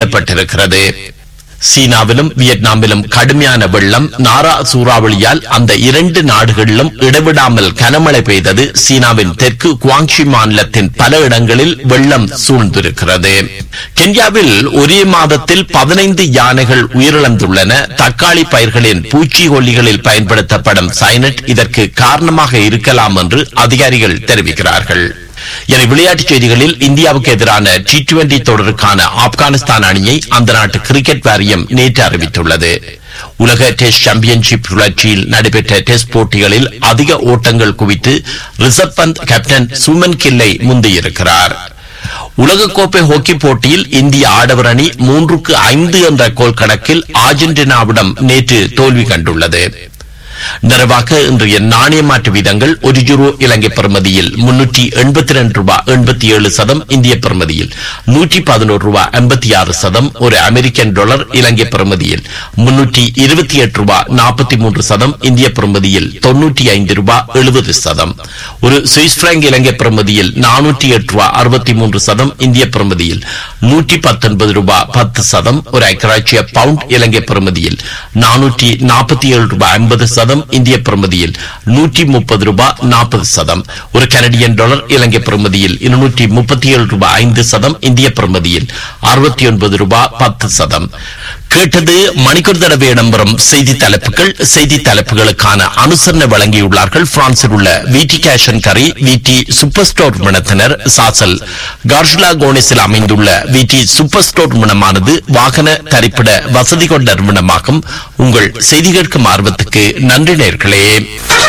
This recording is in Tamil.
வெளியிடப்பட்டிருக்கிறது சீனாவிலும் வியட்நாமிலும் கடுமையான வெள்ளம் நாரா சூறாவளியால் அந்த இரண்டு நாடுகளிலும் இடைவிடாமல் கனமழை பெய்தது சீனாவின் தெற்கு குவாங்ஷி மாநிலத்தின் பல இடங்களில் வெள்ளம் சூழ்ந்திருக்கிறது கென்யாவில் ஒரே மாதத்தில் பதினைந்து யானைகள் உயிரிழந்துள்ளன தக்காளி பயிர்களின் பூச்சிக்கொல்லிகளில் பயன்படுத்தப்படும் சைனட் இதற்கு காரணமாக இருக்கலாம் என்று அதிகாரிகள் தெரிவிக்கிறார்கள் என விளையாட்டுச் செய்திகளில் இந்தியாவுக்கு எதிரான டி டுவெண்டி தொடருக்கான ஆப்கானிஸ்தான் அணியை அந்த நாட்டு கிரிக்கெட் வாரியம் நேற்று அறிவித்துள்ளது உலக டெஸ்ட் சாம்பியன்ஷிப் சுழற்சியில் நடைபெற்ற டெஸ்ட் போட்டிகளில் அதிக ஓட்டங்கள் குவித்து ரிஷப் பந்த் கேப்டன் சுமன் கில்லை முந்தியிருக்கிறார் உலகக்கோப்பை ஹாக்கி போட்டியில் இந்திய ஆடவர் அணி மூன்றுக்கு ஐந்து என்ற கோல் கணக்கில் அர்ஜென்டினாவிடம் நேற்று தோல்வி கண்டுள்ளது நிறைவாக இன்றைய நாணய மாற்று வீதங்கள் ஒரு யூரோ இலங்கை பெறுமதியில் முன்னூற்றி எண்பத்தி ரெண்டு ரூபாய் எண்பத்தி ஏழு சதம் இந்திய பெறுமதியில் நூற்றி பதினோரு ரூபாய் எண்பத்தி ஆறு சதம் ஒரு அமெரிக்கன் டாலர் இலங்கை பெறுமதியில் முன்னூற்றி இருபத்தி எட்டு ரூபாய் நாற்பத்தி மூன்று சதம் இந்திய பெறுமதியில் தொன்னூற்றி ஐந்து ரூபாய் எழுபது சதம் ஒரு சுவிஸ் பிராங்க் இலங்கை பெறுமதியில் நானூற்றி எட்டு ரூபாய் அறுபத்தி மூன்று சதம் இந்திய பெறுமதியில் நூற்றி பத்தொன்பது ரூபாய் பத்து சதம் ஒரு ஐக்கராட்சிய பவுண்ட் இலங்கை பெறுமதியில் நானூற்றி நாற்பத்தி ஏழு ரூபாய் ஐம்பது சதம் இந்திய பெறுமதியில் நூற்றி முப்பது ரூபாய் நாற்பது சதம் ஒரு கனடியன் டாலர் இலங்கை பெறுமதியில் இருநூற்றி முப்பத்தி ஏழு ரூபாய் ஐந்து சதம் இந்திய பெறுமதியில் அறுபத்தி ஒன்பது ரூபாய் பத்து சதம் கேட்டது மணிக்கூர் தடவை இடம்பெறும் செய்தி தலைப்புகள் செய்தி தலைப்புகளுக்கான அனுசரணை வழங்கியுள்ளார்கள் பிரான்சில் உள்ள விடி கேஷன் கரி விடி சூப்பர் ஸ்டோர் நிறுவனத்தினர் சாசல் கார்ஷுலா கோனிஸில் அமைந்துள்ள விடி சூப்பர் ஸ்டோர் நிறுவனமானது வாகன தரிப்பிட வசதி கொண்ட நிறுவனமாகும் உங்கள் செய்தி கேட்கும் ஆர்வத்துக்கு நன்றி நேர்களே